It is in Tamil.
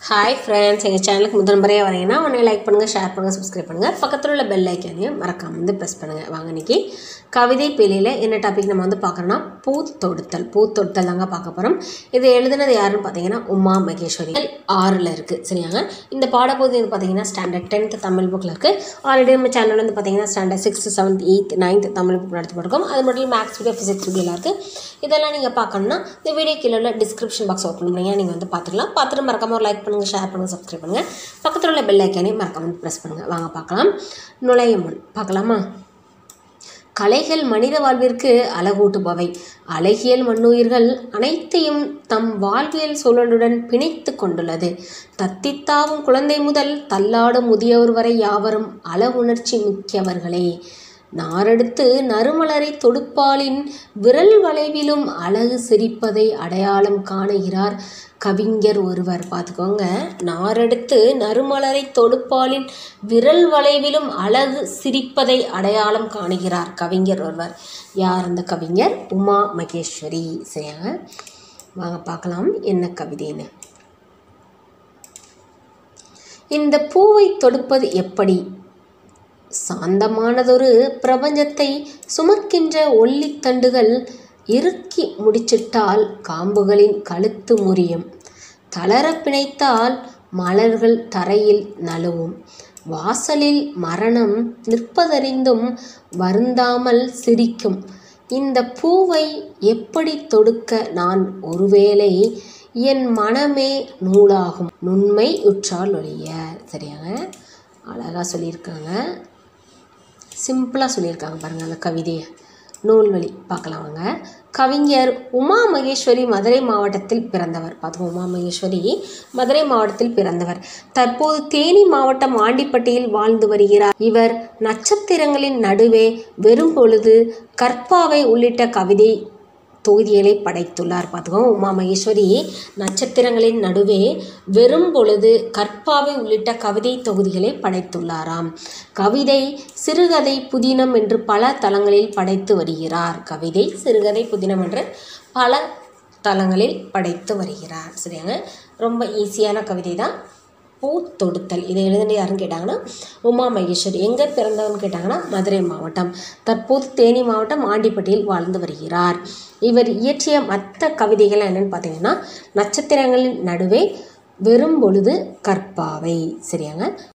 ஹாய் ஃப்ரெண்ட்ஸ் எங்கள் சேனலுக்கு முதல் முறையாக வரீங்கன்னா உடனே லைக் பண்ணுங்கள் ஷேர் பண்ணுங்கள் சப்ஸ்கிரைப் பண்ணுங்கள் பக்கத்தில் உள்ள பெல் ஐக்கானையும் மறக்காம வந்து ப்ரெஸ் பண்ணுங்கள் வாங்க இன்னைக்கு கவிதை பேலியில் என்ன டாபிக் நம்ம வந்து பார்க்குறோன்னா பூத்தொடுத்தல் பூத்தொடுத்தல் தாங்க பார்க்க போகிறோம் இது எழுதுனது யாருன்னு பார்த்தீங்கன்னா உமா மகேஸ்வரி ஆறில் இருக்குது சரியாங்க இந்த பாடப்பகுதி வந்து பார்த்தீங்கன்னா ஸ்டாண்டர்ட் டென்த் தமிழ் புக்கில் இருக்குது ஆல்ரெடி நம்ம சேனல் வந்து பார்த்தீங்கன்னா standard sixth seventh eighth ninth Tamil book நடத்தி போட்டிருக்கோம் அது மட்டும் மேக்ஸ் வீடியோ ஃபிசிக்ஸ் வீடியோலாம் இருக்குது இதெல்லாம் நீங்கள் பார்க்கணுன்னா இந்த வீடியோ கீழே உள்ள டிஸ்கிரிப்ஷன் பாக்ஸ் ஓப்பன் பண்ணிங்க நீங்கள் வந்து பார்த்துக்கலாம் பார்த்துட்டு மறக்காம ஒரு லைக் பண்ணுங்கள் ஷேர் பண்ணுங்கள் சப்ஸ்கிரைப் பண்ணுங்கள் பக்கத்தில் உள்ள பெல் ஐக்கானே மறக்காம ப்ரெஸ் பண்ணுங்கள் வாங்க பார்க்கலாம் நுழைய முன் பார்க்கலாமா கலைகள் மனித வாழ்விற்கு அழகூட்டுபவை அழகியல் மண்ணுயிர்கள் அனைத்தையும் தம் வாழ்வியல் சூழலுடன் பிணைத்து கொண்டுள்ளது தத்தித்தாவும் குழந்தை முதல் தள்ளாடும் முதியவர் வரை யாவரும் அழகுணர்ச்சி மிக்கவர்களே நாரெடுத்து நறுமலரை தொடுப்பாலின் விரல் வளைவிலும் அழகு சிரிப்பதை அடையாளம் காணுகிறார் கவிஞர் ஒருவர் பார்த்துக்கோங்க நாரெடுத்து நறுமலரை தொடுப்பாலின் விரல் வளைவிலும் அழகு சிரிப்பதை அடையாளம் காணுகிறார் கவிஞர் ஒருவர் யார் அந்த கவிஞர் உமா மகேஸ்வரி சரியாங்க வாங்க பார்க்கலாம் என்ன கவிதைன்னு இந்த பூவை தொடுப்பது எப்படி சாந்தமானதொரு பிரபஞ்சத்தை சுமக்கின்ற ஒல்லித்தண்டுகள் இறுக்கி முடிச்சிட்டால் காம்புகளின் கழுத்து முறியும் தளர பிணைத்தால் மலர்கள் தரையில் நழுவும் வாசலில் மரணம் நிற்பதறிந்தும் வருந்தாமல் சிரிக்கும் இந்த பூவை எப்படி தொடுக்க நான் ஒருவேளை என் மனமே நூலாகும் நுண்மை உற்றால் ஒழிய சரியாங்க அழகாக சொல்லியிருக்காங்க சிம்பிளாக சொல்லியிருக்காங்க பாருங்கள் அந்த கவிதையை நூல்வழி பார்க்கலாம் வாங்க கவிஞர் உமா மகேஸ்வரி மதுரை மாவட்டத்தில் பிறந்தவர் பார்த்துக்கோ உமா மகேஸ்வரி மதுரை மாவட்டத்தில் பிறந்தவர் தற்போது தேனி மாவட்டம் ஆண்டிப்பட்டியில் வாழ்ந்து வருகிறார் இவர் நட்சத்திரங்களின் நடுவே வெறும் பொழுது கற்பாவை உள்ளிட்ட கவிதை தொகுதிகளை படைத்துள்ளார் பார்த்துக்கோங்க உமா மகேஸ்வரி நட்சத்திரங்களின் நடுவே வெறும் பொழுது கற்பாவை உள்ளிட்ட கவிதை தொகுதிகளை படைத்துள்ளாராம் கவிதை சிறுகதை புதினம் என்று பல தளங்களில் படைத்து வருகிறார் கவிதை சிறுகதை புதினம் என்று பல தளங்களில் படைத்து வருகிறார் சரியாங்க ரொம்ப ஈஸியான கவிதை தான் பூ தொடுத்தல் இதை எழுதுன யாருன்னு கேட்டாங்கன்னா உமா மகேஸ்வரி எங்கே பிறந்தவன்னு கேட்டாங்கன்னா மதுரை மாவட்டம் தற்போது தேனி மாவட்டம் ஆண்டிப்பட்டியில் வாழ்ந்து வருகிறார் இவர் இயற்றிய மற்ற கவிதைகள் என்னென்னு பார்த்தீங்கன்னா நட்சத்திரங்களின் நடுவே வெறும் பொழுது கற்பாவை சரியாங்க